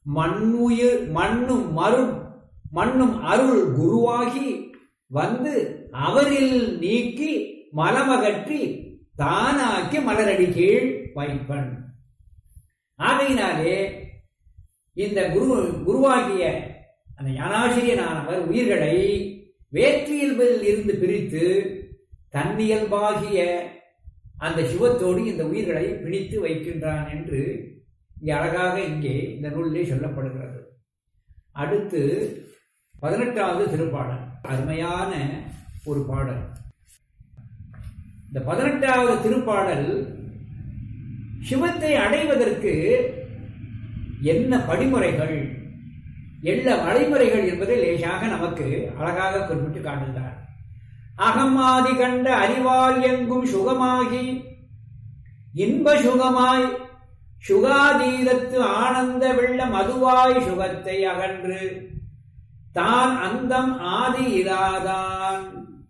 மண்ணுயிர் மண்ணும் மருள் மண்ணும் அருள் குருவாகி வந்து அவரில் நீக்கி மலமகற்றி தானாக்கி மலரடி கீழ் வைப்பன் ஆகையினாலே இந்த குரு குருவாகிய அந்த ஞானாசிரியனானவர் உயிர்களை வேற்றியல்பில் இருந்து பிரித்து தன்னியல்பாகிய அந்த சிவத்தோடு இந்த உயிர்களை பிணித்து வைக்கின்றான் என்று இங்கே அழகாக இங்கே இந்த நூலிலே சொல்லப்படுகிறது அடுத்து பதினெட்டாவது திருப்பாடல் அருமையான ஒரு பாடல் இந்த பதினெட்டாவது திருப்பாடல் சிவத்தை அடைவதற்கு என்ன படிமுறைகள் என்ன வழிமுறைகள் என்பதை லேசாக நமக்கு அழகாக குறிப்பிட்டு காட்டுகிறார் அகமாதி கண்ட அறிவால் எங்கும் சுகமாகி இன்ப சுகமாய் சுகாதீதத்து ஆனந்த வெள்ள மதுவாய் சுகத்தை அகன்று தான் அந்தம் ஆதி இராதான்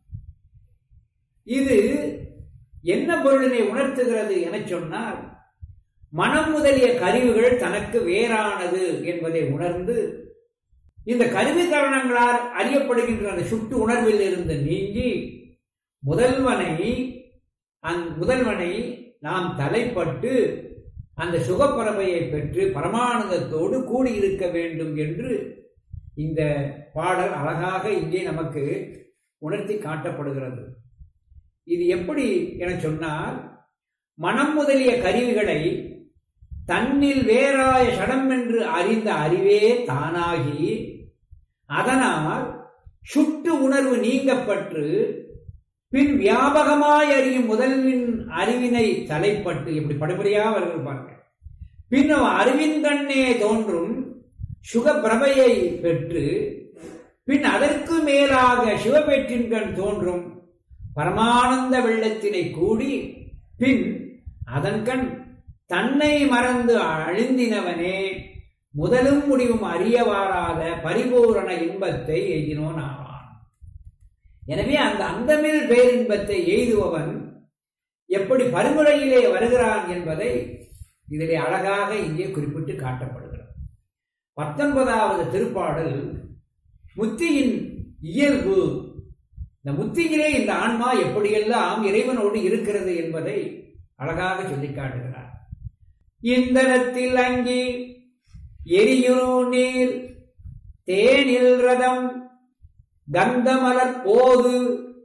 இது என்ன பொருளினை உணர்த்துகிறது என சொன்னால் மனம் முதலிய கருவிகள் தனக்கு வேறானது என்பதை உணர்ந்து இந்த கருவி கரணங்களால் அறியப்படுகின்ற அந்த சுட்டு உணர்வில் இருந்து நீங்கி முதல்வனை அந் முதல்வனை நாம் தலைப்பட்டு அந்த சுகப்பறவையை பெற்று பரமானந்தத்தோடு கூடியிருக்க வேண்டும் என்று இந்த பாடல் அழகாக இங்கே நமக்கு உணர்த்தி காட்டப்படுகிறது இது எப்படி என சொன்னால் மனம் முதலிய கருவிகளை தன்னில் வேறாய சடம் என்று அறிந்த அறிவே தானாகி அதனால் சுட்டு உணர்வு நீங்கப்பட்டு பின் வியாபகமாய் அறியும் முதல்வின் அறிவினை தலைப்பட்டு இப்படி படுபடியாக வருகிறது பாருங்க பின் அறிவின் கண்ணே தோன்றும் சுக பிரபையை பெற்று பின் அதற்கு மேலாக சிவபெற்றின் கண் தோன்றும் பரமானந்த வெள்ளத்தினை கூடி பின் அதன் கண் தன்னை மறந்து அழிந்தினவனே முதலும் முடிவும் அறியவாராத பரிபூரண இன்பத்தை எய்தினோன் ஆவான் எனவே அந்த அந்தமில் பேரின்பத்தை எய்துபவன் எப்படி பருமுறையிலே வருகிறான் என்பதை இதிலே அழகாக இங்கே குறிப்பிட்டு காட்டப்படுகிறது பத்தொன்பதாவது திருப்பாடல் முத்தியின் இயல்பு இந்த முத்தியிலே இந்த ஆன்மா எப்படியெல்லாம் இறைவனோடு இருக்கிறது என்பதை அழகாக சொல்லி காட்டுகிறார் இந்தனத்தில் அங்கி எரியுரு நீர் தேனில் ரதம் கந்தமலர் போது